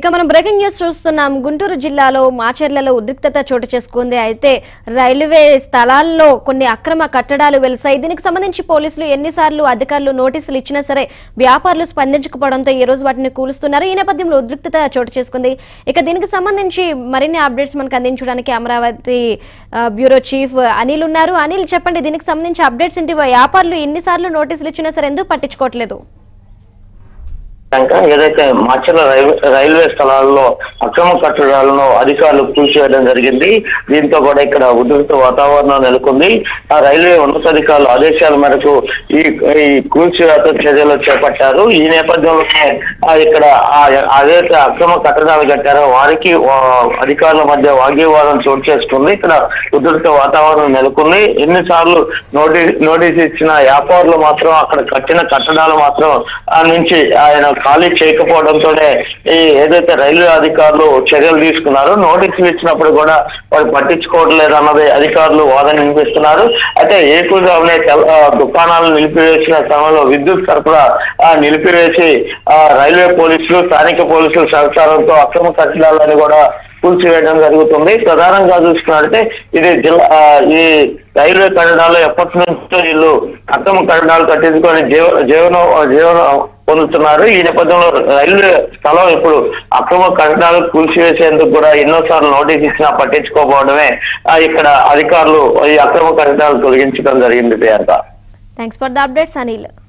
ఇక మనం breaking news చూస్తున్నాం గుంటూరు జిల్లాలో మాచర్లలో ఉద్రిక్తత చోటు చేసుకుంది అయితే రైల్వే స్థలాల్లో కొన్ని అక్రమ కట్టడాలు వెలిసాయి దీనికి సంబంధించి పోలీసులు ఎన్నిసార్లు అధికారులు నోటీసులు ఇచ్చినా సరే వ్యాపారులు స్పందించకపోవడంతో ఈ రోజు వాటిని కూలుస్తున్నారు ఈ నేపథ్యంలో ఉద్రిక్తత చోటు చేసుకుంది ఇక దీనికి సంబంధించి మరిన్ని అప్డేట్స్ మనకు అందించడానికి అమరావతి ఆ, బ్యూరో చీఫ్ అనిల్ ఉన్నారు అనిల్ చెప్పండి దీనికి సంబంధించి అప్డేట్స్ ఏంటి వ్యాపారులు ఎన్నిసార్లు నోటీసులు ఇచ్చినా సరే ఎందుకు పట్టించుకోవట్లేదు కనుక ఏదైతే మాచర్ల రైల్వే రైల్వే స్థలాల్లో అక్రమ కట్టడాలను అధికారులు కూల్చివేయడం జరిగింది దీంతో కూడా ఇక్కడ ఉధృత వాతావరణం నెలకొంది ఆ రైల్వే ఉన్నతాధికారుల ఆదేశాల మేరకు ఈ ఈ కూల్చివేత చర్యలు చేపట్టారు ఈ నేపథ్యంలోనే ఆ ఇక్కడ ఆ- అదైతే అక్రమ కట్టడాలు కట్టారో వారికి ఆ, అధికారుల మధ్య వాగ్వివాదం చోటు చేసుకుంది ఇక్కడ ఉధృత వాతావరణం నెలకొంది ఎన్నిసార్లు నోటీస్ నోటీస్ ఇచ్చిన వ్యాపారులు మాత్రం అక్కడ కట్టిన కట్టడాలు మాత్రం ఆ నుంచి ఆయన ఖాళీ చేయకపోవడంతోనే ఈ ఏదైతే రైల్వే అధికారులు చర్యలు తీసుకున్నారు నోటీసులు ఇచ్చినప్పుడు కూడా వారు పట్టించుకోవట్లేదు అన్నది అధికారులు వాదన వినిపిస్తున్నారు అయితే ఏకుగానే తెల- ఆ, దుకాణాలు నిలిపివేసిన సమయంలో విద్యుత్ సరఫరా ఆ, నిలిపివేసి ఆ, రైల్వే పోలీసులు స్థానిక పోలీసుల సహకారంతో అక్రమ కట్టడాలని కూడా కూల్చివేయడం జరుగుతుంది ప్రధానంగా చూసుకున్నట్లయితే ఇది జిల్లా ఆ, ఈ రైల్వే కట్టడాలు ఎప్పటి నుంచో వీళ్ళు అక్రమ కట్టడాలు కట్టించుకొని జీవ జీవనం జీవనం పొందుతున్నారు ఈ నేపథ్యంలో రైల్వే స్థలం ఇప్పుడు అక్రమ కట్టడాలు కూల్చివేసేందుకు కూడా ఎన్నోసార్లు నోటీస్ ఇచ్చినా పట్టించుకోకపోవడమే ఆ, ఇక్కడ అధికారులు ఈ అక్రమ కట్టడాలు తొలగించడం జరిగింది Priyanka thanks for the updates Anil